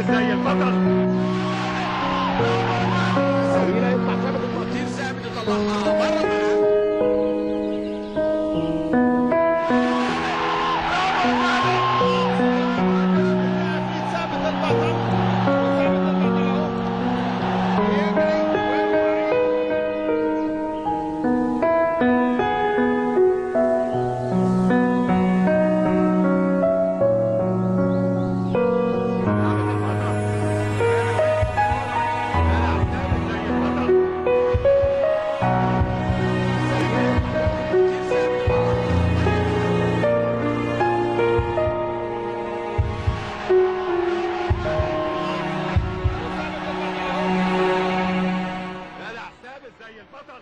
زي البطل طويلة يطلع ثابت الخطير ثابت يطلعها بره ثابت البطل ثابت البطل اهو يجري ويجري جدع ثابت زي البطل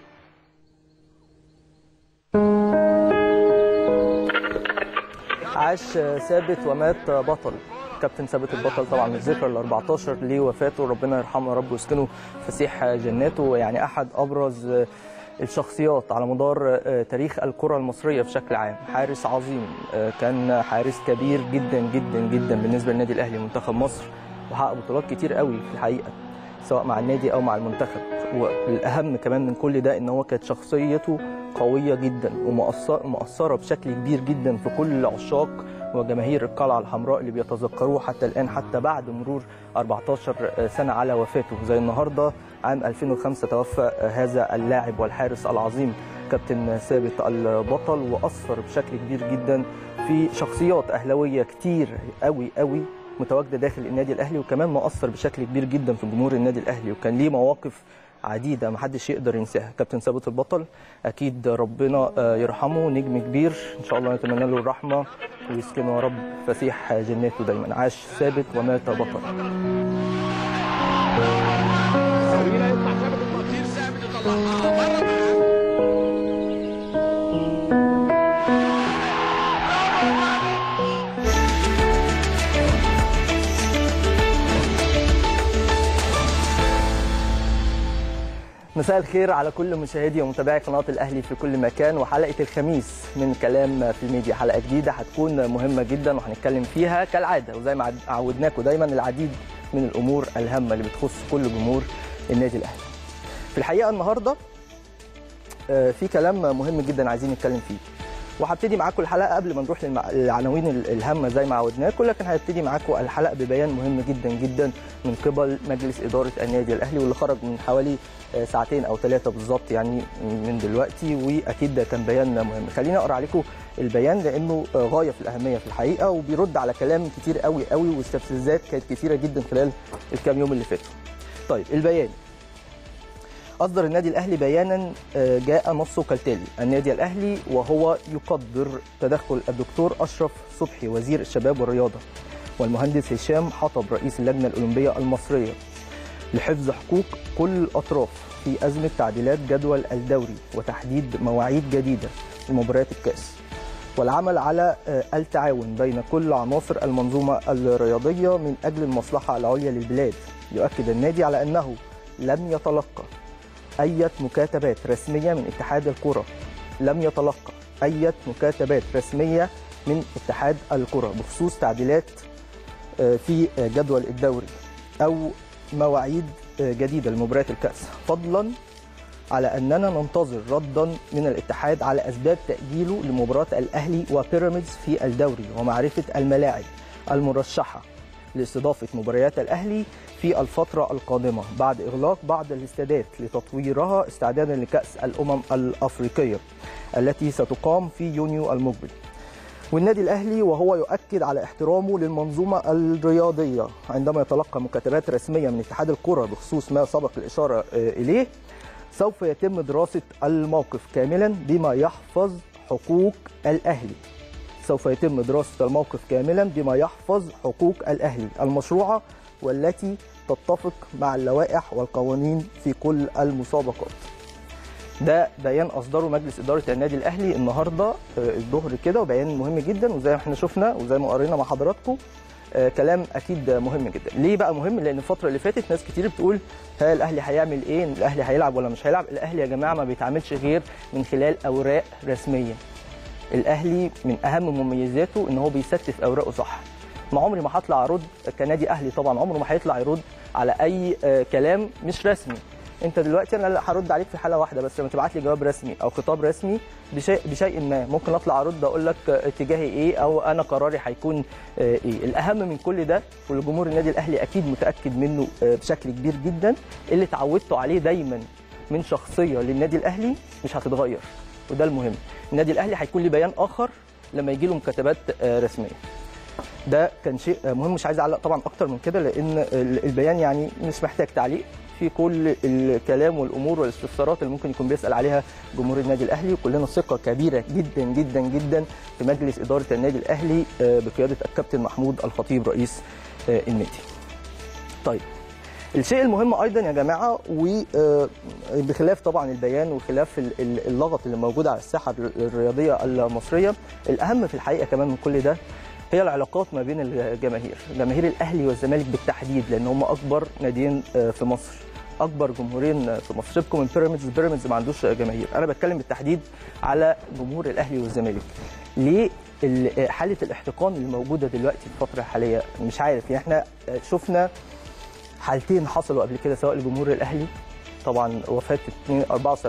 عاش ثابت ومات بطل كابتن ثابت البطل طبعا الذكرى ال 14 لوفاته ربنا يرحمه يا رب ويسكنه فسيح جناته يعني احد ابرز الشخصيات على مدار تاريخ الكرة المصرية بشكل عام حارس عظيم كان حارس كبير جدا جدا جدا بالنسبة للنادي الأهلي منتخب مصر وحقق بطولات كتير قوي في الحقيقة سواء مع النادي أو مع المنتخب والأهم كمان من كل ده إن هو كانت شخصيته قوية جدا ومؤثرة بشكل كبير جدا في كل عشاق وجماهير القلعة الحمراء اللي بيتذكروه حتى الآن حتى بعد مرور 14 سنة على وفاته زي النهاردة عام 2005 توفى هذا اللاعب والحارس العظيم كابتن ثابت البطل وأثر بشكل كبير جدا في شخصيات أهلوية كتير قوي قوي متواجدة داخل النادي الأهلي وكمان مؤثر بشكل كبير جدا في جمهور النادي الأهلي وكان ليه مواقف عديدة محدش يقدر ينساها كابتن ثابت البطل أكيد ربنا يرحمه نجم كبير إن شاء الله نتمنى له الرحمة ويسكنه يا رب فسيح جناته دايما عاش ثابت ومات بطل طويلة يطلع ثابت الخطير ثابت يطلعها بره مساء الخير على كل مشاهدي ومتابعي قناة الأهلي في كل مكان وحلقة الخميس من كلام في الميديا حلقة جديدة هتكون مهمة جدا وهنتكلم فيها كالعادة وزي ما عودناكم دايما العديد من الأمور الهامة اللي بتخص كل جمهور النادي الأهلي في الحقيقة النهاردة آه، في كلام مهم جدا عايزين نتكلم فيه وهبتدي معاكم الحلقه قبل ما نروح للمع- للعناوين ال- الهامه زي ما عودناكم لكن هبتدي معاكم الحلقه ببيان مهم جدا جدا من قبل مجلس اداره النادي الاهلي واللي خرج من حوالي آه، ساعتين او ثلاثه بالظبط يعني من دلوقتي واكيد ده كان بيان مهم خليني اقرا عليكم البيان لانه آه، غايه في الاهميه في الحقيقه وبيرد على كلام كتير قوي قوي واستفزازات كانت كتيره جدا خلال الكام يوم اللي فاتوا طيب البيان أصدر النادي الأهلي بيانا آه، جاء نصه كالتالي النادي الأهلي وهو يقدر تدخل الدكتور أشرف صبحي وزير الشباب والرياضة والمهندس هشام حطب رئيس اللجنة الأولمبية المصرية لحفظ حقوق كل الأطراف في أزمة تعديلات جدول الدوري وتحديد مواعيد جديدة لمباريات الكأس والعمل على آه، التعاون بين كل عناصر المنظومة الرياضية من أجل المصلحة العليا للبلاد يؤكد النادي على أنه لم يتلقى أي مكاتبات رسمية من اتحاد الكرة لم يتلقى أي مكاتبات رسمية من اتحاد الكرة بخصوص تعديلات آه، في آه، جدول الدوري أو مواعيد آه، جديدة لمباريات الكأس فضلا على أننا ننتظر ردا من الاتحاد على أسباب تأجيله لمباراة الأهلي وبيراميدز في الدوري ومعرفة الملاعب المرشحة لاستضافة مباريات الأهلي في الفترة القادمة بعد إغلاق بعض الاستادات لتطويرها استعدادا لكأس الأمم الأفريقية التي ستقام في يونيو المقبل والنادي الأهلي وهو يؤكد على احترامه للمنظومة الرياضية عندما يتلقى مكاتبات رسمية من اتحاد الكرة بخصوص ما سبق الإشارة آه، إليه سوف يتم دراسة الموقف كاملا بما يحفظ حقوق الأهلي سوف يتم دراسة الموقف كاملا بما يحفظ حقوق الأهلي المشروعة والتي تتفق مع اللوائح والقوانين في كل المسابقات ده بيان اصدره مجلس اداره النادي الاهلي النهارده آه، الظهر كده وبيان مهم جدا وزي ما احنا شفنا وزي ما قرينا مع حضراتكم آه، كلام اكيد مهم جدا ليه بقى مهم لان الفتره اللي فاتت ناس كتير بتقول ها الاهلي هيعمل ايه الاهلي هيلعب ولا مش هيلعب الاهلي يا جماعه ما بيتعاملش غير من خلال اوراق رسميه الاهلي من اهم مميزاته ان هو بيستف اوراقه صح ما عمري ما هطلع ارد كنادي اهلي طبعا عمره ما هيطلع يرد على اي آه، كلام مش رسمي انت دلوقتي انا لا هرد عليك في حاله واحده بس لما تبعت لي جواب رسمي او خطاب رسمي بشيء بشيء ما ممكن اطلع ارد اقول لك آه، اتجاهي ايه او انا قراري هيكون آه، ايه الاهم من كل ده والجمهور النادي الاهلي اكيد متاكد منه آه، بشكل كبير جدا اللي اتعودتوا عليه دايما من شخصيه للنادي الاهلي مش هتتغير وده المهم النادي الاهلي هيكون ليه بيان اخر لما يجي له مكاتبات آه، رسميه ده كان شيء مهم مش عايز اعلق طبعا اكتر من كده لان ال- البيان يعني مش محتاج تعليق في كل الكلام والامور والاستفسارات اللي ممكن يكون بيسال عليها جمهور النادي الاهلي وكلنا ثقه كبيره جدا جدا جدا في مجلس اداره النادي الاهلي آه، بقياده الكابتن محمود الخطيب رئيس آه، النادي. طيب الشيء المهم ايضا يا جماعه وبخلاف طبعا البيان وخلاف ال- ال- اللغط اللي موجود على الساحه الرياضيه المصريه الاهم في الحقيقه كمان من كل ده هي العلاقات ما بين الجماهير جماهير الاهلي والزمالك بالتحديد لان هم اكبر ناديين آه، في مصر اكبر جمهورين في مصر سيبكم من بيراميدز بيراميدز ما عندوش جماهير انا بتكلم بالتحديد على جمهور الاهلي والزمالك ليه ال- حاله الاحتقان اللي موجوده دلوقتي في الفتره الحاليه مش عارف يعني احنا شفنا حالتين حصلوا قبل كده سواء لجمهور الاهلي طبعا وفاه 72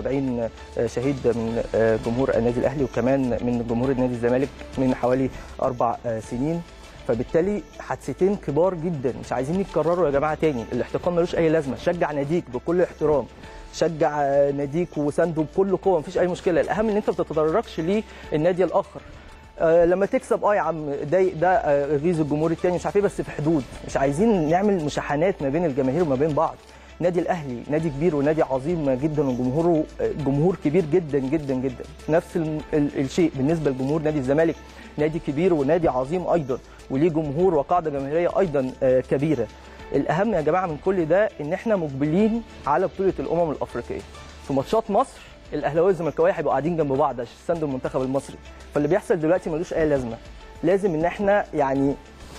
74 شهيد من جمهور النادي الاهلي وكمان من جمهور النادي الزمالك من حوالي اربع سنين فبالتالي حادثتين كبار جدا مش عايزين يتكرروا يا جماعه تاني الاحتقان ملوش اي لازمه شجع ناديك بكل احترام شجع ناديك وسانده بكل قوه مفيش اي مشكله الاهم ان انت ما تتطرقش للنادي الاخر آه، لما تكسب اه يا عم ده ده آه، غيظ الجمهور التاني مش عارف ايه بس في حدود مش عايزين نعمل مشاحنات ما بين الجماهير وما بين بعض نادي الاهلي نادي كبير ونادي عظيم جدا وجمهوره آه، جمهور كبير جدا جدا جدا نفس ال- ال- الشيء بالنسبه لجمهور نادي الزمالك نادي كبير ونادي عظيم ايضا وليه جمهور وقاعده جماهيريه ايضا آه، كبيره الاهم يا جماعه من كل ده ان احنا مقبلين على بطوله الامم الافريقيه في ماتشات مصر الاهلاويه والزملكاويه هيبقوا قاعدين جنب بعض عشان يساندوا المنتخب المصري فاللي بيحصل دلوقتي ملوش اي لازمه لازم ان احنا يعني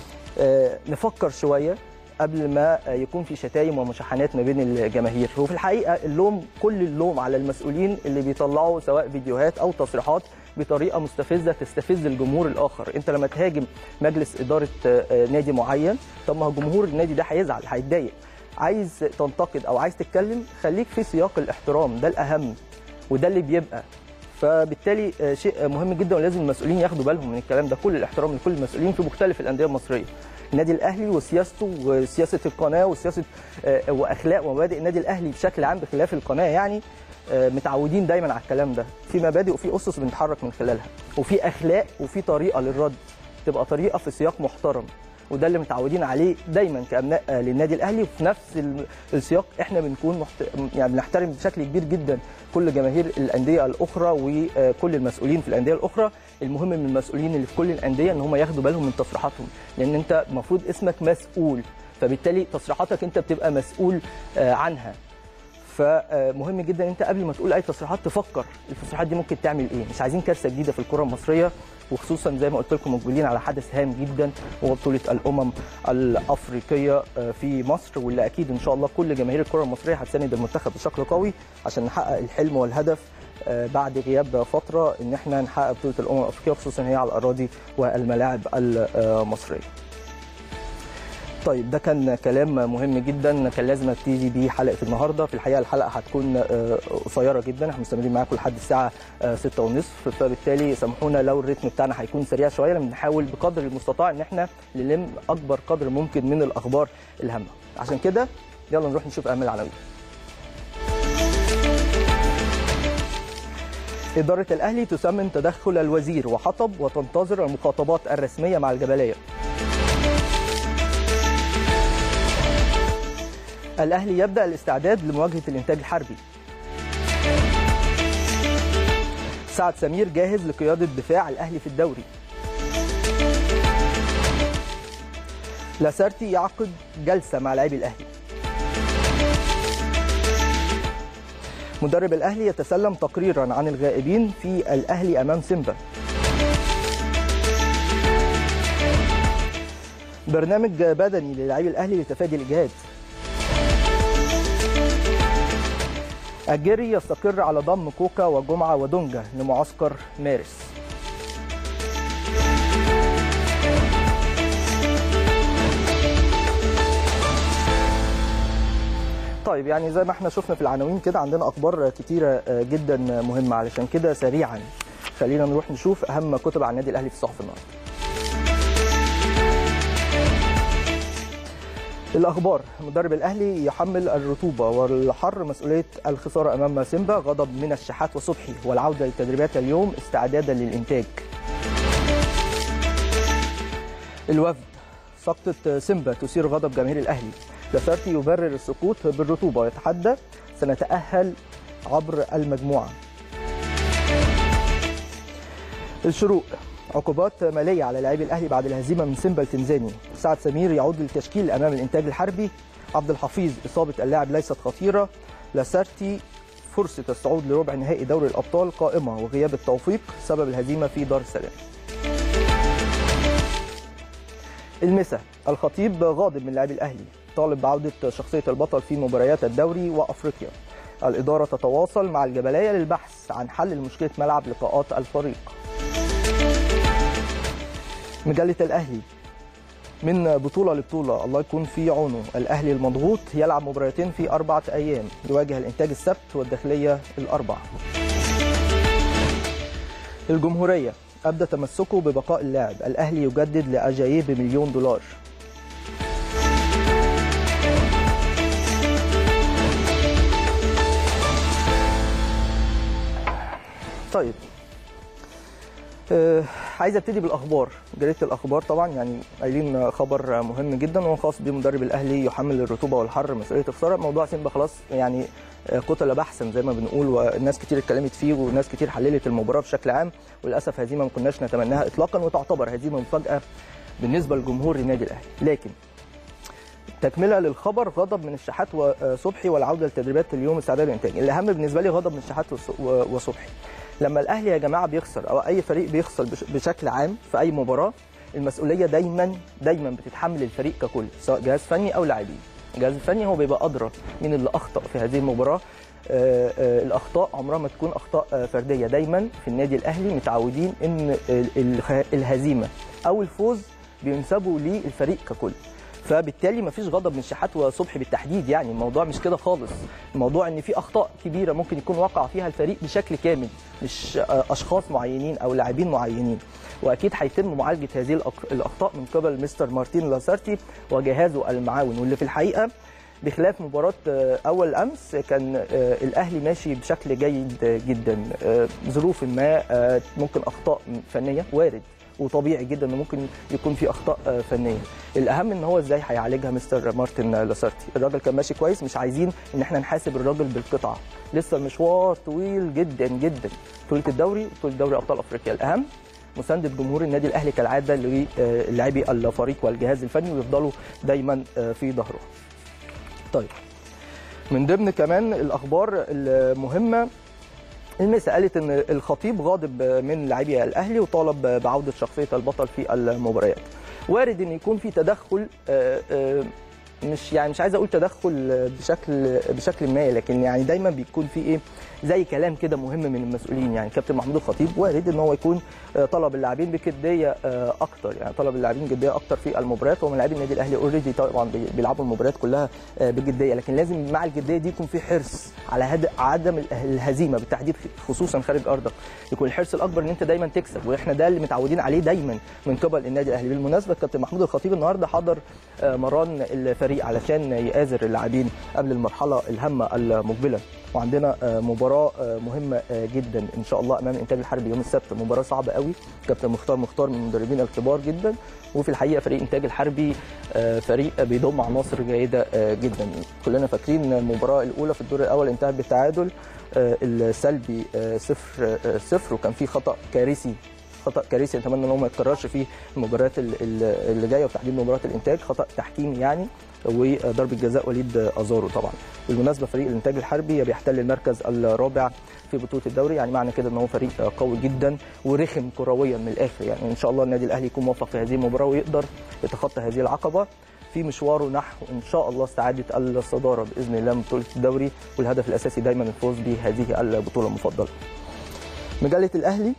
آه، نفكر شويه قبل ما آه، يكون في شتايم ومشاحنات ما بين الجماهير وفي الحقيقه اللوم كل اللوم على المسؤولين اللي بيطلعوا سواء فيديوهات او تصريحات بطريقه مستفزه تستفز الجمهور الاخر انت لما تهاجم مجلس اداره آه، آه، نادي معين طب ما هو جمهور النادي ده هيزعل هيتضايق عايز تنتقد او عايز تتكلم خليك في سياق الاحترام ده الاهم وده اللي بيبقى فبالتالي آه، شيء مهم جدا ولازم المسؤولين ياخدوا بالهم من الكلام ده كل الاحترام لكل المسؤولين في مختلف الانديه المصريه النادي الاهلي وسياسته وسياسه القناه وسياسه آه، واخلاق ومبادئ النادي الاهلي بشكل عام بخلاف القناه يعني آه، متعودين دايما على الكلام ده في مبادئ وفي اسس بنتحرك من خلالها وفي اخلاق وفي طريقه للرد تبقى طريقه في سياق محترم وده اللي متعودين عليه دايما كابناء آه، للنادي الاهلي وفي نفس ال- السياق احنا بنكون محت... يعني بنحترم بشكل كبير جدا كل جماهير الانديه الاخرى وكل المسؤولين في الانديه الاخرى المهم من المسؤولين اللي في كل الانديه ان هم ياخدوا بالهم من تصريحاتهم لان انت المفروض اسمك مسؤول فبالتالي تصريحاتك انت بتبقى مسؤول آه، عنها فمهم جدا انت قبل ما تقول اي تصريحات تفكر التصريحات دي ممكن تعمل ايه مش عايزين كارثه جديده في الكره المصريه وخصوصا زي ما قلت لكم مقبلين على حدث هام جدا وهو بطوله الامم الافريقيه آه، في مصر واللي اكيد ان شاء الله كل جماهير الكره المصريه هتساند المنتخب بشكل قوي عشان نحقق الحلم والهدف آه، بعد غياب فتره ان احنا نحقق بطوله الامم الافريقيه خصوصا هي على الاراضي والملاعب المصريه طيب ده كان كلام مهم جدا كان لازم ابتدي بيه حلقه النهارده في الحقيقه الحلقه هتكون آه، قصيره جدا احنا مستمرين معاكم لحد الساعه 6 ونصف فبالتالي سامحونا لو الريتم بتاعنا هيكون سريع شويه لما نحاول بقدر المستطاع ان احنا نلم اكبر قدر ممكن من الاخبار الهامه عشان كده يلا نروح نشوف اهم العناوين إدارة الأهلي تسمم تدخل الوزير وحطب وتنتظر المخاطبات الرسمية مع الجبلية الأهلي يبدأ الاستعداد لمواجهة الإنتاج الحربي سعد سمير جاهز لقيادة دفاع الأهلي في الدوري لاسارتي يعقد جلسة مع لاعبي الأهلي مدرب الأهلي يتسلم تقريرا عن الغائبين في الأهلي أمام سيمبا برنامج بدني للاعبي الأهلي لتفادي الإجهاد الجري يستقر على ضم كوكا وجمعة ودونجا لمعسكر مارس طيب يعني زي ما احنا شفنا في العناوين كده عندنا اخبار كتيره آه، جدا مهمه علشان كده سريعا خلينا نروح نشوف اهم كتب عن النادي الاهلي في الصحف النهارده الاخبار مدرب الاهلي يحمل الرطوبه والحر مسؤوليه الخساره امام سيمبا غضب من الشحات وصبحي والعوده للتدريبات اليوم استعدادا للانتاج الوفد سقطة سيمبا تثير غضب جماهير الاهلي لاسارتي يبرر السقوط بالرطوبه ويتحدى سنتاهل عبر المجموعه الشروق عقوبات ماليه على لاعبي الاهلي بعد الهزيمه من سيمبا التنزاني سعد سمير يعود للتشكيل امام الانتاج الحربي عبد الحفيظ اصابه اللاعب ليست خطيره لاسارتي فرصه الصعود لربع نهائي دوري الابطال قائمه وغياب التوفيق سبب الهزيمه في دار السلام المسا الخطيب غاضب من لاعبي الاهلي طالب بعوده شخصيه البطل في مباريات الدوري وافريقيا الاداره تتواصل مع الجبليه للبحث عن حل لمشكله ملعب لقاءات الفريق مجله الاهلي من بطوله لبطوله الله يكون في عونه الاهلي المضغوط يلعب مباراتين في اربعه ايام يواجه الانتاج السبت والداخليه الاربع الجمهوريه ابدى تمسكه ببقاء اللاعب الاهلي يجدد لاجاييه بمليون دولار طيب آه، عايز ابتدي بالاخبار جريده الاخبار طبعا يعني قايلين خبر مهم جدا وهو خاص بمدرب الاهلي يحمل الرطوبه والحر مسؤوليه الخساره موضوع سيمبا خلاص يعني آه، قتل بحثا زي ما بنقول والناس كتير اتكلمت فيه وناس كتير حللت المباراه بشكل عام وللاسف هزيمه ما كناش نتمناها اطلاقا وتعتبر هزيمه مفاجاه بالنسبه لجمهور النادي الاهلي لكن تكمله للخبر غضب من الشحات وصبحي والعوده لتدريبات اليوم استعداد للانتاج الاهم بالنسبه لي غضب من الشحات وص- و- وصبحي لما الاهلي يا جماعه بيخسر او اي فريق بيخسر بش- بشكل عام في اي مباراه المسؤوليه دايما دايما بتتحمل الفريق ككل سواء جهاز فني او لاعبين الجهاز الفني هو بيبقى ادرى مين اللي اخطا في هذه المباراه آه، آه، الاخطاء عمرها ما تكون اخطاء آه، فرديه دايما في النادي الاهلي متعودين ان ال- ال- الهزيمه او الفوز بينسبوا للفريق ككل فبالتالي مفيش غضب من شحات وصبحي بالتحديد يعني الموضوع مش كده خالص الموضوع ان في اخطاء كبيره ممكن يكون وقع فيها الفريق بشكل كامل مش آه، اشخاص معينين او لاعبين معينين واكيد هيتم معالجه هذه الأق- الاخطاء من قبل مستر مارتين لاسارتي وجهازه المعاون واللي في الحقيقه بخلاف مباراة آه، أول أمس كان آه، الأهلي ماشي بشكل جيد جدا آه، ظروف ما آه، ممكن أخطاء فنية وارد وطبيعي جدا انه ممكن يكون في اخطاء آه، فنيه الاهم ان هو ازاي هيعالجها مستر مارتن لاسارتي الراجل كان ماشي كويس مش عايزين ان احنا نحاسب الراجل بالقطعه لسه المشوار طويل جدا جدا بطوله الدوري وبطوله دوري ابطال افريقيا الاهم مسانده جمهور النادي الاهلي كالعاده للاعبي الفريق والجهاز الفني ويفضلوا دايما آه، في ظهره طيب من ضمن كمان الاخبار المهمه المسا قالت ان الخطيب غاضب من لاعبي الاهلي وطالب بعوده شخصيه البطل في المباريات وارد ان يكون في تدخل آه، آه، مش يعني مش عايز اقول تدخل بشكل بشكل ما لكن يعني دايما بيكون في ايه زي كلام كده مهم من المسؤولين يعني كابتن محمود الخطيب وارد ان هو يكون آه، طلب اللاعبين بجديه آه، اكتر يعني طلب اللاعبين جديه اكتر في المباريات ومن لاعبي النادي الاهلي اوريدي طبعا بي- بيلعبوا المباريات كلها آه، بجديه لكن لازم مع الجديه دي يكون في حرص على هد... عدم ال- الهزيمه بالتحديد خصوصا خارج ارضك يكون الحرص الاكبر ان انت دايما تكسب واحنا ده اللي متعودين عليه دايما من قبل النادي الاهلي بالمناسبه كابتن محمود الخطيب النهارده حضر آه، مران الفريق علشان يآزر اللاعبين قبل المرحله الهامه المقبله وعندنا آه، مباراه آه، مهمه آه، جدا ان شاء الله امام الانتاج الحربي يوم السبت مباراه صعبه قوي كابتن مختار مختار من المدربين الكبار جدا وفي الحقيقه فريق الانتاج الحربي آه، فريق بيضم عناصر جيده آه، جدا كلنا فاكرين المباراه الاولى في الدور الاول انتهت بالتعادل آه، السلبي آه، صفر آه، صفر وكان في خطا كارثي خطا كارثي نتمنى ان هو ما يتكررش في المباريات ال- ال- اللي جايه وتحديد مباراه الانتاج خطا تحكيمي يعني وضربه جزاء وليد ازارو طبعا بالمناسبه فريق الانتاج الحربي بيحتل المركز الرابع في بطوله الدوري يعني معنى كده ان هو فريق قوي جدا ورخم كرويا من الاخر يعني ان شاء الله النادي الاهلي يكون موفق في هذه المباراه ويقدر يتخطى هذه العقبه في مشواره نحو ان شاء الله استعاده الصداره باذن الله من بطوله الدوري والهدف الاساسي دايما الفوز بهذه البطوله المفضله. مجله الاهلي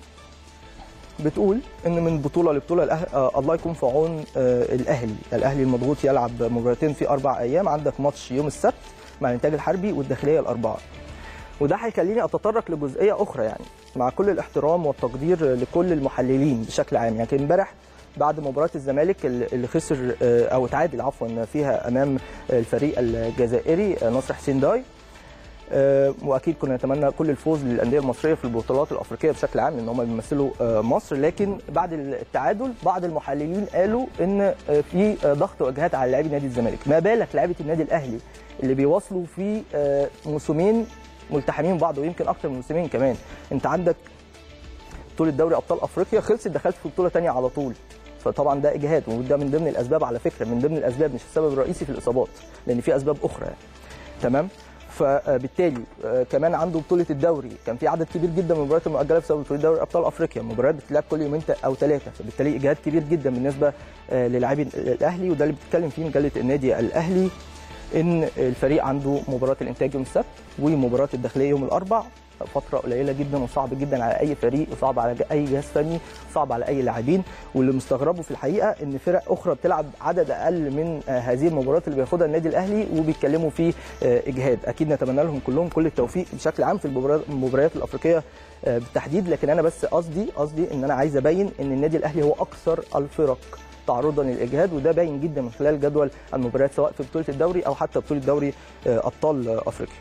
بتقول ان من بطوله لبطوله الأهل... آه الله يكون في عون آه الاهلي، الاهلي المضغوط يلعب مباراتين في اربع ايام، عندك ماتش يوم السبت مع الانتاج الحربي والداخليه الاربعه وده هيخليني اتطرق لجزئيه اخرى يعني مع كل الاحترام والتقدير لكل المحللين بشكل عام يعني كان امبارح بعد مباراه الزمالك اللي خسر آه، او تعادل عفوا فيها امام الفريق الجزائري آه، نصر حسين داي آه، واكيد كنا نتمنى كل الفوز للانديه المصريه في البطولات الافريقيه بشكل عام لان هم بيمثلوا آه، مصر لكن بعد التعادل بعض المحللين قالوا ان آه، في آه، ضغط واجهات على لاعبي نادي الزمالك ما بالك لاعيبه النادي الاهلي اللي بيواصلوا في آه، موسمين ملتحمين بعض ويمكن اكتر من موسمين كمان انت عندك بطوله دوري ابطال افريقيا خلصت دخلت في بطوله ثانيه على طول فطبعا ده اجهاد وده من ضمن الاسباب على فكره من ضمن الاسباب مش السبب الرئيسي في الاصابات لان في اسباب اخرى يعني. تمام فبالتالي آه، كمان عنده بطوله الدوري كان في عدد كبير جدا من المباريات المؤجله بسبب بطوله دوري ابطال افريقيا مباريات بتلعب كل يومين تا- او ثلاثه فبالتالي اجهاد كبير جدا بالنسبه آه، للاعبي الاهلي وده اللي بتتكلم فيه مجله النادي الاهلي ان الفريق عنده مباراه الانتاج يوم السبت ومباراه الداخليه يوم الاربع فتره قليله جدا وصعب جدا على اي فريق وصعب على اي جهاز فني صعب على اي لاعبين واللي مستغربه في الحقيقه ان فرق اخرى بتلعب عدد اقل من آه، هذه المباريات اللي بياخدها النادي الاهلي وبيتكلموا في آه، اجهاد اكيد نتمنى لهم كلهم كل التوفيق بشكل عام في المباريات- المباريات الافريقيه آه، بالتحديد لكن انا بس قصدي قصدي ان انا عايز ابين ان النادي الاهلي هو اكثر الفرق تعرضا للاجهاد وده باين جدا من خلال جدول المباريات سواء في بطوله الدوري او حتى بطوله دوري آه، ابطال آه، افريقيا.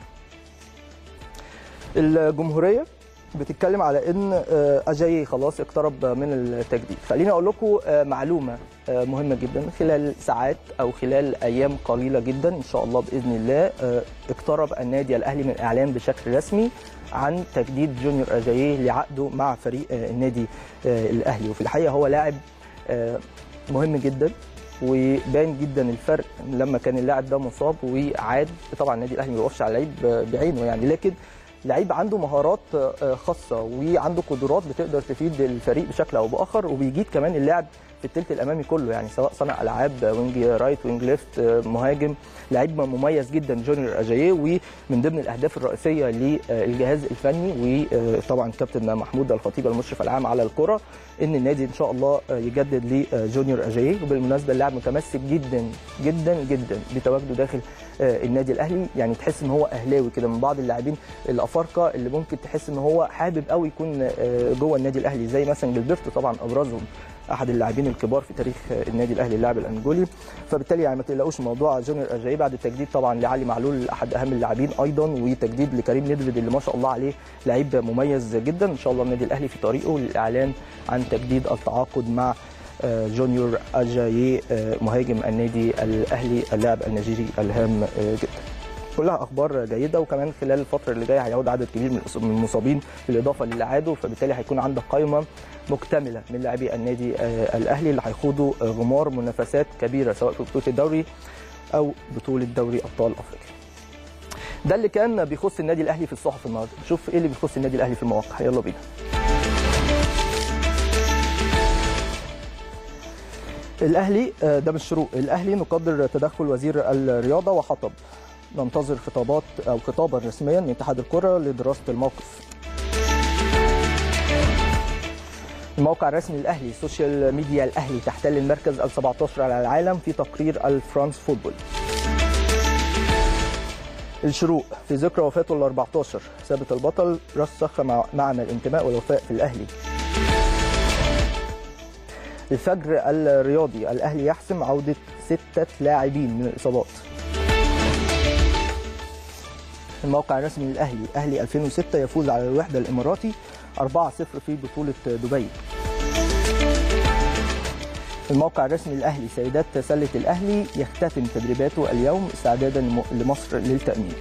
الجمهوريه بتتكلم على ان آه، اجاي خلاص اقترب من التجديد خليني اقول لكم آه، معلومه آه، مهمه جدا خلال ساعات او خلال ايام قليله جدا ان شاء الله باذن الله آه، اقترب النادي الاهلي من الاعلان بشكل رسمي عن تجديد جونيور اجاييه لعقده مع فريق آه، النادي آه، الاهلي وفي الحقيقه هو لاعب آه، مهم جدا وبان جدا الفرق لما كان اللاعب ده مصاب وعاد طبعا النادي الاهلي ما بيوقفش على لعيب بعينه يعني لكن لعيب عنده مهارات آه، خاصه وعنده قدرات بتقدر تفيد الفريق بشكل او باخر وبيجيد كمان اللاعب في الثلث الامامي كله يعني سواء صانع العاب وينج رايت وينج ليفت آه، مهاجم لعيب مميز جدا جونيور اجاييه ومن ضمن الاهداف الرئيسيه للجهاز الفني وطبعا كابتن محمود الخطيب المشرف العام على الكره ان النادي ان شاء الله آه، يجدد لجونيور اجاييه وبالمناسبه اللاعب متمسك جدا جدا جدا بتواجده داخل آه، النادي الاهلي يعني تحس ان هو اهلاوي كده من بعض اللاعبين الافارقه اللي ممكن تحس ان هو حابب قوي يكون آه، جوه النادي الاهلي زي مثلا جilberto طبعا ابرزهم احد اللاعبين الكبار في تاريخ آه، النادي الاهلي اللاعب الانجولي فبالتالي يعني ما تقلقوش موضوع جونيور اجاي بعد التجديد طبعا لعلي معلول احد اهم اللاعبين ايضا وتجديد لكريم ندفد اللي ما شاء الله عليه لعيب مميز جدا ان شاء الله النادي الاهلي في طريقه للاعلان عن تجديد التعاقد مع آه، جونيور اجاييه آه، مهاجم النادي الاهلي اللاعب النيجيري الهام آه، جدا كلها اخبار جيده وكمان خلال الفتره اللي جايه هيعود عدد كبير من الإص- من المصابين بالاضافه للي عادوا فبالتالي هيكون عندك قائمه مكتمله من لاعبي النادي آه، الاهلي اللي هيخوضوا آه، غمار منافسات كبيره سواء في بطوله الدوري او بطوله دوري ابطال افريقيا. ده اللي كان بيخص النادي الاهلي في الصحف النهارده، نشوف ايه اللي بيخص النادي الاهلي في المواقع، يلا بينا. الاهلي آه، ده مش شروق الاهلي نقدر تدخل وزير الرياضه وحطب ننتظر خطابات او خطابا رسميا من اتحاد الكره لدراسه الموقف الموقع الرسمي للاهلي سوشيال ميديا الاهلي تحتل المركز ال 17 على العالم في تقرير الفرانس فوتبول الشروق في ذكرى وفاته ال 14 ثابت البطل رسخ مع معنى الانتماء والوفاء في الاهلي الفجر الرياضي الاهلي يحسم عوده سته لاعبين من الاصابات الموقع الرسمي للاهلي اهلي 2006 يفوز على الوحده الاماراتي 4-0 في بطوله دبي الموقع الرسمي للاهلي سيدات سله الاهلي يختتم تدريباته اليوم استعدادا لم- لمصر للتامين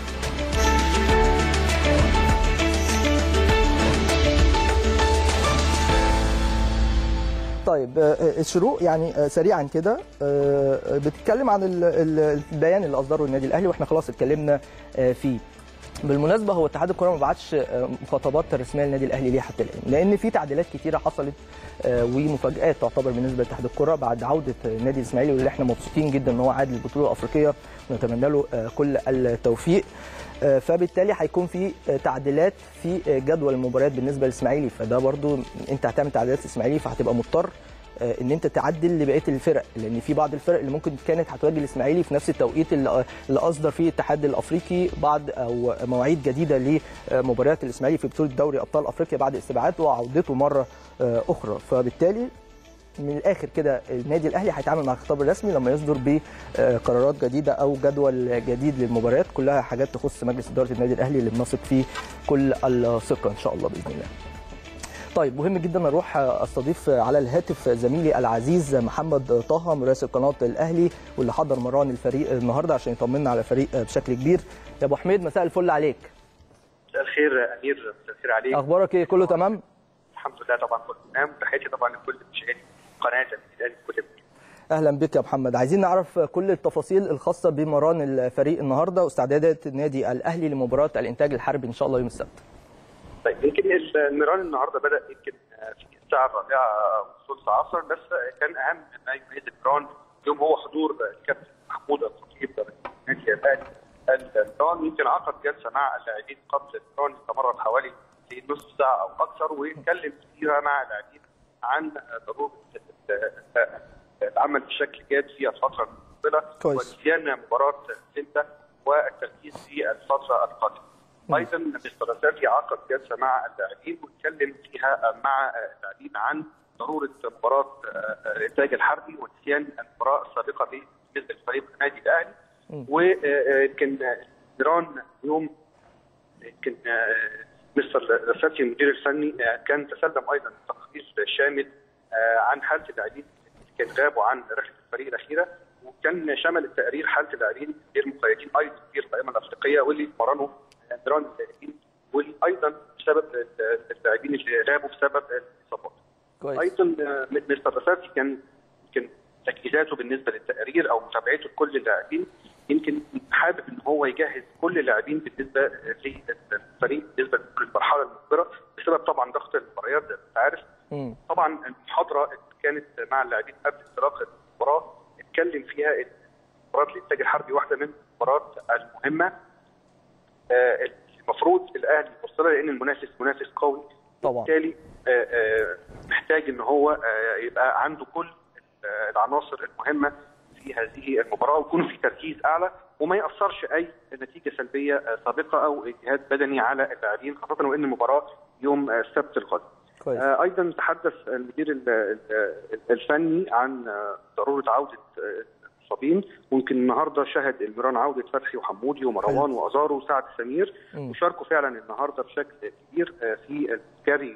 طيب آه، آه، الشروق يعني آه، سريعا كده آه، آه، بتتكلم عن ال- ال- البيان اللي اصدره النادي الاهلي واحنا خلاص اتكلمنا آه، فيه بالمناسبه هو اتحاد الكره ما بعتش آه، مخاطبات رسميه للنادي الاهلي ليه حتى الان لان في تعديلات كتيره حصلت آه، ومفاجات تعتبر بالنسبه لاتحاد الكره بعد عوده النادي الاسماعيلي واللي احنا مبسوطين جدا ان هو عاد للبطوله الافريقيه ونتمنى له آه، كل التوفيق آه، فبالتالي هيكون في آه، تعديلات في آه، جدول المباريات بالنسبه للاسماعيلي فده برضو انت هتعمل تعديلات الاسماعيلي فهتبقى مضطر آه، ان انت تعدل لبقيه الفرق لان في بعض الفرق اللي ممكن كانت هتواجه الاسماعيلي في نفس التوقيت اللي اللي اصدر فيه الاتحاد الافريقي بعض او مواعيد جديده لمباريات الاسماعيلي في بطوله دوري ابطال افريقيا بعد استبعاد وعودته مره آه، اخرى فبالتالي من الاخر كده النادي الاهلي هيتعامل مع الخطاب الرسمي لما يصدر بقرارات جديده او جدول جديد للمباريات كلها حاجات تخص مجلس اداره النادي الاهلي اللي بنثق فيه كل الثقه ان شاء الله باذن الله. طيب مهم جدا اروح استضيف على الهاتف زميلي العزيز محمد طه مراسل قناه الاهلي واللي حضر مران الفريق النهارده عشان يطمنا على الفريق بشكل كبير. يا ابو حميد مساء الفل عليك. مساء الخير امير مساء الخير عليك اخبارك ايه كله تمام؟ الحمد لله طبعا كله تمام تحياتي طبعا لكل مشاهدي قناه الاهلي في كل مكان اهلا بك يا محمد عايزين نعرف كل التفاصيل الخاصه بمران الفريق النهارده واستعدادات النادي الاهلي لمباراه الانتاج الحربي ان شاء الله يوم السبت طيب يمكن الميران النهارده بدا يمكن في الساعه الرابعه وثلث عصر بس كان اهم ما يميز الميران اليوم هو حضور الكابتن محمود الخطيب النادي الاهلي الميران يمكن عقد جلسه مع اللاعبين قبل الميران استمرت حوالي نصف ساعه او اكثر واتكلم فيها مع اللاعبين عن ضروره العمل بشكل جاد في الفتره المقبله كويس. ونسيان مباراه سيمتا والتركيز في الفتره القادمه. ايضا مستر سافي عقد جلسه مع اللاعبين واتكلم فيها مع اللاعبين عن ضروره مباراه الانتاج الحربي ونسيان المباراه السابقه بالنسبه لفريق النادي الاهلي ويمكن ايران اليوم يمكن مستر سافي المدير الفني كان تسلم ايضا تقرير شامل عن حاله اللاعبين اللي كان غابوا عن رحله الفريق الاخيره وكان شمل التقرير حاله اللاعبين غير مقيدين ايضا في القائمه الافريقيه واللي اتمرنوا دران اللاعبين وايضا بسبب اللاعبين اللي غابوا بسبب الاصابات. كويس ايضا مستر رفاتي كان يمكن تجهيزاته بالنسبه للتقرير او متابعته لكل اللاعبين يمكن حابب ان هو يجهز كل اللاعبين بالنسبه للفريق بالنسبه للمرحله المقبله بسبب طبعا ضغط المباريات زي ما انت عارف مم. طبعا المحاضره اللي كانت مع اللاعبين قبل انطلاق المباراه اتكلم فيها ان مباراه الانتاج الحربي واحده من المباريات المهمه آه، المفروض الاهلي يبص لها لان المنافس منافس قوي طبعا بالتالي آه، آه، محتاج ان هو آه، يبقى عنده كل آه، العناصر المهمه في هذه المباراه ويكون في تركيز اعلى وما ياثرش اي نتيجه سلبيه آه، سابقه او اجهاد بدني على اللاعبين خاصه وان المباراه يوم آه، السبت القادم. كويس آه، ايضا تحدث المدير ال- ال- الفني عن آه، ضروره عوده آه، المصابين ممكن النهارده شهد الميران عوده فتحي وحمودي ومروان وازارو وسعد سمير مم. وشاركوا فعلا النهارده بشكل كبير آه، في الجري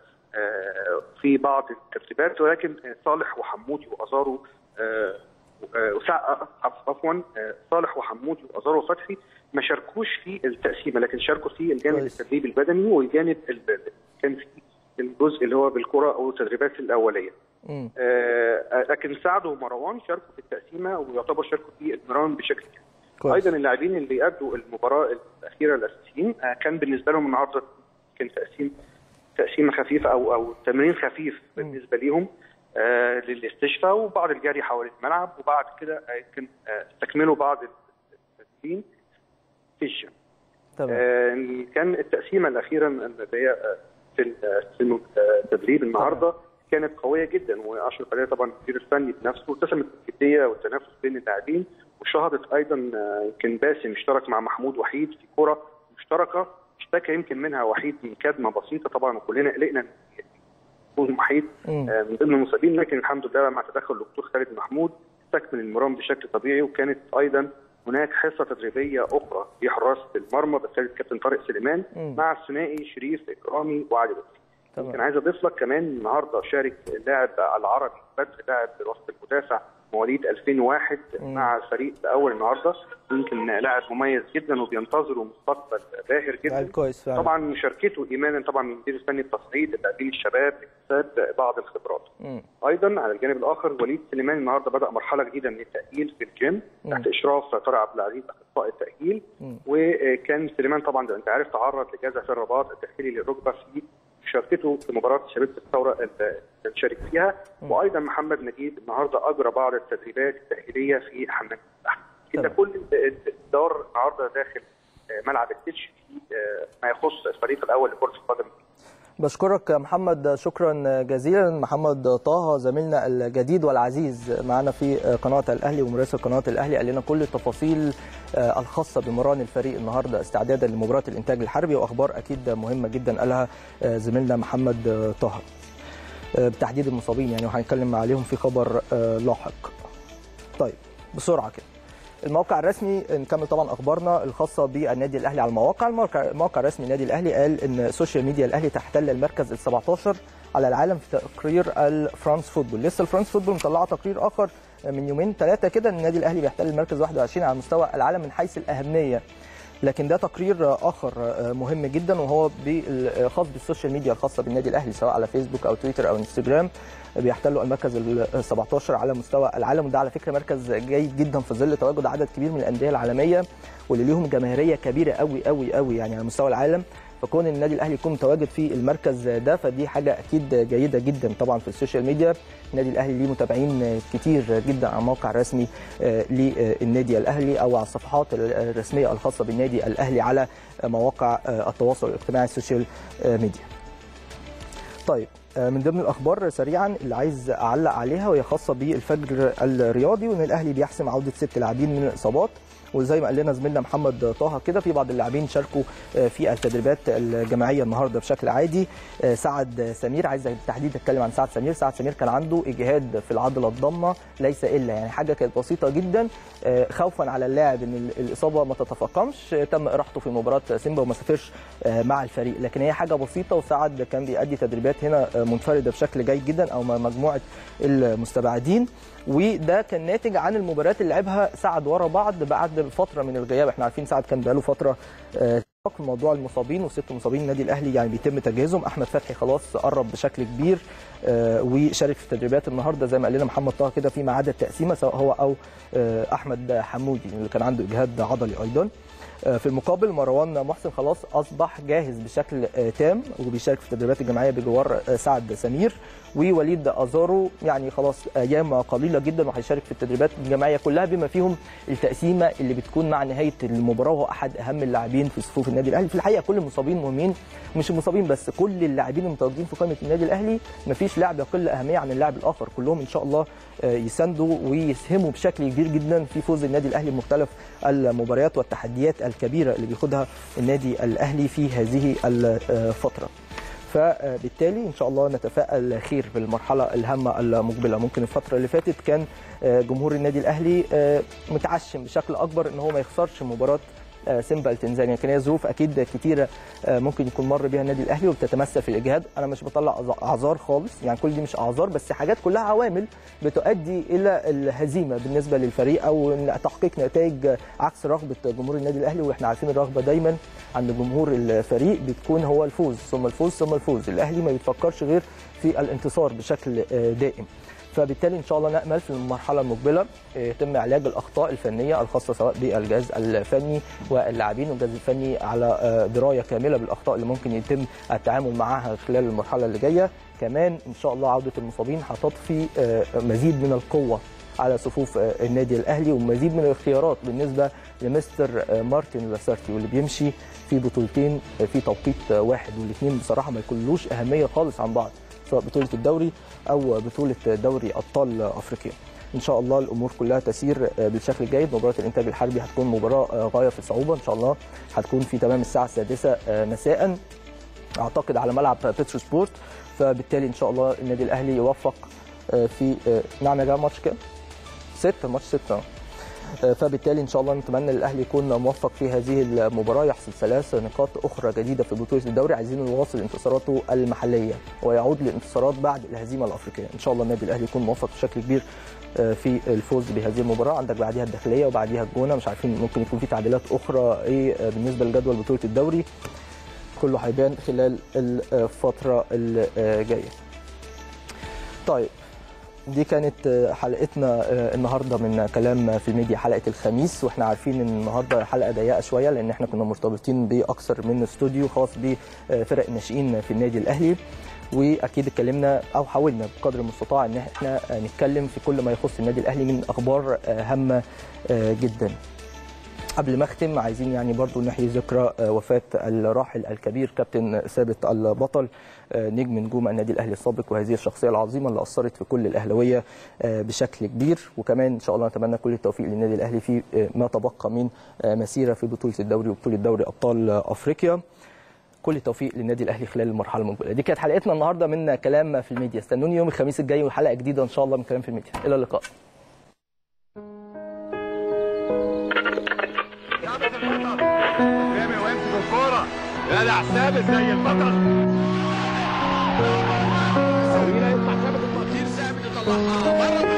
وفي بعض الترتيبات ولكن آه، صالح وحمودي وازارو آه، آه، وسع- عف- عفوا آه، صالح وحمودي وازارو وفتحي ما شاركوش في التقسيمه لكن شاركوا في الجانب كويس. التدريب البدني والجانب ال- كان في الجزء اللي هو بالكره او التدريبات الاوليه. مم. آه، لكن سعد ومروان شاركوا في التقسيمه ويعتبر شاركوا في الميران بشكل كبير. كويس ايضا اللاعبين اللي ادوا المباراه الاخيره الاساسيين آه، كان بالنسبه لهم النهارده كان تقسيم تقسيمه خفيفه او او تمرين خفيف بالنسبه ليهم آه، للاستشفاء وبعض الجري حوالين الملعب وبعد كده آه، يمكن آه، استكملوا بعض التمرين في الجيم. تمام آه، كان التقسيمه الاخيره اللي هي آه، في ال- في التدريب النهارده كانت قويه جدا واشرف عليها طبعا المدير الفني بنفسه واتسمت الجديه والتنافس بين اللاعبين وشهدت ايضا آه، يمكن باسم اشترك مع محمود وحيد في كره مشتركه اشتكى يمكن منها وحيد من كدمه بسيطه طبعا وكلنا قلقنا إن يكون وحيد مم. آه، من ضمن المصابين لكن الحمد لله مع تدخل الدكتور خالد محمود استكمل المرام بشكل طبيعي وكانت ايضا هناك حصه تدريبيه اخرى في حراسه المرمى بقياده الكابتن طارق سليمان مم. مع الثنائي شريف اكرامي وعلي لطفي. تمام. يمكن عايز اضيف لك كمان النهارده شارك اللاعب العربي بدر لاعب وسط المدافع مواليد 2001 مم. مع الفريق الاول النهارده يمكن لاعب مميز جدا وبينتظروا مستقبل باهر جدا لعيب كويس فعلا طبعا مشاركته ايمانا طبعا من المدير الفني التصعيد اللاعبين الشباب لاكتساب بعض الخبرات. مم. ايضا على الجانب الاخر وليد سليمان النهارده بدا مرحله جديده من التاهيل في الجيم مم. تحت اشراف طارق عبد العزيز اخصائي التاهيل مم. وكان سليمان طبعا زي ما انت عارف تعرض لجزع في الرباط الداخلي للركبه في مشاركته في مباراه شبيبه الثوره اللي شارك فيها مم. وايضا محمد نجيب النهارده اجرى بعض التدريبات التاهيليه في حمام السباحه كده تمام. كل الدار النهارده داخل آه، ملعب التتش في آه، ما يخص الفريق الاول لكره القدم بشكرك يا محمد شكرا جزيلا محمد طه زميلنا الجديد والعزيز معنا في قناه الاهلي ومراسل قناه الاهلي قال لنا كل التفاصيل الخاصه بمران الفريق النهارده استعدادا لمباراه الانتاج الحربي واخبار اكيد مهمه جدا قالها زميلنا محمد طه بتحديد المصابين يعني وهنتكلم عليهم في خبر لاحق طيب بسرعه كده الموقع الرسمي نكمل طبعا اخبارنا الخاصه بالنادي الاهلي على المواقع الموقع, الموقع الرسمي النادي الاهلي قال ان السوشيال ميديا الاهلي تحتل المركز ال 17 على العالم في تقرير الفرانس فوتبول لسه الفرانس فوتبول مطلعه تقرير اخر من يومين ثلاثه كده ان النادي الاهلي بيحتل المركز 21 على مستوى العالم من حيث الاهميه لكن ده تقرير اخر مهم جدا وهو خاص بالسوشيال ميديا الخاصه بالنادي الاهلي سواء على فيسبوك او تويتر او انستجرام بيحتلوا المركز ال 17 على مستوى العالم وده على فكره مركز جيد جدا في ظل تواجد عدد كبير من الانديه العالميه واللي ليهم جماهيريه كبيره قوي قوي قوي يعني على مستوى العالم فكون النادي الاهلي يكون متواجد في المركز ده فدي حاجه اكيد جيده جدا طبعا في السوشيال ميديا النادي الاهلي ليه متابعين كتير جدا على الموقع الرسمي للنادي الاهلي او على الصفحات الرسميه الخاصه بالنادي الاهلي على مواقع التواصل الاجتماعي السوشيال ميديا طيب من ضمن الاخبار سريعا اللي عايز اعلق عليها وهي خاصه بالفجر الرياضي وان الاهلي بيحسم عوده ست لاعبين من الاصابات وزي ما قال لنا زميلنا محمد طه كده في بعض اللاعبين شاركوا في التدريبات الجماعيه النهارده بشكل عادي سعد سمير عايز بالتحديد اتكلم عن سعد سمير سعد سمير كان عنده اجهاد في العضله الضمه ليس الا يعني حاجه كانت بسيطه جدا خوفا على اللاعب ان الاصابه ما تتفاقمش تم اراحته في مباراه سيمبا وما سافرش مع الفريق لكن هي حاجه بسيطه وسعد كان بيأدي تدريبات هنا منفرده بشكل جيد جدا او مجموعه المستبعدين وده كان ناتج عن المباريات اللي لعبها سعد ورا بعض بعد فتره من الغياب احنا عارفين سعد كان بقاله فتره في موضوع المصابين وست مصابين النادي الاهلي يعني بيتم تجهيزهم احمد فتحي خلاص قرب بشكل كبير وشارك في التدريبات النهارده زي ما قال لنا محمد طه كده في ميعاد التقسيمه سواء هو او احمد حمودي اللي كان عنده اجهاد عضلي ايضا في المقابل مروان محسن خلاص اصبح جاهز بشكل تام وبيشارك في التدريبات الجماعيه بجوار سعد سمير ووليد ازارو يعني خلاص ايام قليله جدا وهيشارك في التدريبات الجماعيه كلها بما فيهم التقسيمه اللي بتكون مع نهايه المباراه وهو احد اهم اللاعبين في صفوف النادي الاهلي في الحقيقه كل المصابين مهمين مش المصابين بس كل اللاعبين المتواجدين في قائمه النادي الاهلي مفيش لاعب يقل اهميه عن اللاعب الاخر كلهم ان شاء الله يساندوا ويسهموا بشكل كبير جدا في فوز النادي الاهلي بمختلف المباريات والتحديات الكبيره اللي بياخدها النادي الاهلي في هذه الفتره فبالتالي ان شاء الله نتفائل خير في المرحله الهامه المقبله ممكن الفتره اللي فاتت كان جمهور النادي الاهلي متعشم بشكل اكبر ان هو ما يخسرش مباراه سيمبا التنزانيا كان هي ظروف اكيد كتيره ممكن يكون مر بها النادي الاهلي وبتتمثل في الاجهاد انا مش بطلع اعذار خالص يعني كل دي مش اعذار بس حاجات كلها عوامل بتؤدي الى الهزيمه بالنسبه للفريق او تحقيق نتائج عكس رغبه جمهور النادي الاهلي واحنا عارفين الرغبه دايما عند جمهور الفريق بتكون هو الفوز ثم الفوز ثم الفوز الاهلي ما بيفكرش غير في الانتصار بشكل دائم فبالتالي ان شاء الله نامل في المرحله المقبله يتم علاج الاخطاء الفنيه الخاصه سواء بالجهاز الفني واللاعبين والجهاز الفني على درايه كامله بالاخطاء اللي ممكن يتم التعامل معها خلال المرحله اللي جايه كمان ان شاء الله عوده المصابين هتضفي مزيد من القوه على صفوف النادي الاهلي ومزيد من الاختيارات بالنسبه لمستر مارتن لاسارتي واللي بيمشي في بطولتين في توقيت واحد والاثنين بصراحه ما يكونلوش اهميه خالص عن بعض سواء بطوله الدوري او بطوله دوري ابطال افريقيا ان شاء الله الامور كلها تسير بالشكل الجيد مباراه الانتاج الحربي هتكون مباراه غايه في الصعوبه ان شاء الله هتكون في تمام الساعه السادسه مساء اعتقد على ملعب بيترو سبورت فبالتالي ان شاء الله النادي الاهلي يوفق في نعم يا جماعه ماتش كام؟ ستة ماتش ستة فبالتالي ان شاء الله نتمنى الاهلي يكون موفق في هذه المباراه يحصد ثلاث نقاط اخرى جديده في بطوله الدوري عايزين يواصل انتصاراته المحليه ويعود للانتصارات بعد الهزيمه الافريقيه ان شاء الله النادي الاهلي يكون موفق بشكل كبير في الفوز بهذه المباراه عندك بعديها الداخليه وبعديها الجونه مش عارفين ممكن يكون في تعديلات اخرى ايه بالنسبه لجدول بطوله الدوري كله هيبان خلال الفتره الجايه طيب دي كانت حلقتنا النهارده من كلام في الميديا حلقه الخميس واحنا عارفين ان النهارده حلقه ضيقه شويه لان احنا كنا مرتبطين باكثر من استوديو خاص بفرق الناشئين في النادي الاهلي واكيد اتكلمنا او حاولنا بقدر المستطاع ان احنا نتكلم في كل ما يخص النادي الاهلي من اخبار هامه جدا قبل ما اختم عايزين يعني برضو نحيي ذكرى آه، وفاه الراحل الكبير كابتن ثابت البطل آه، نجم نجوم النادي الاهلي السابق وهذه الشخصيه العظيمه اللي اثرت في كل الاهلاويه آه، بشكل كبير وكمان ان شاء الله نتمنى كل التوفيق للنادي الاهلي في آه، ما تبقى من آه، مسيره في بطوله الدوري وبطوله دوري ابطال آه، افريقيا كل التوفيق للنادي الاهلي خلال المرحله المقبله دي كانت حلقتنا النهارده من كلام في الميديا استنوني يوم الخميس الجاي وحلقه جديده ان شاء الله من كلام في الميديا الى اللقاء ثابت البطل رامي ويمسك الكوره جدع ثابت زي البطل طويله يطلع ثابت التطهير ثابت يطلعها بره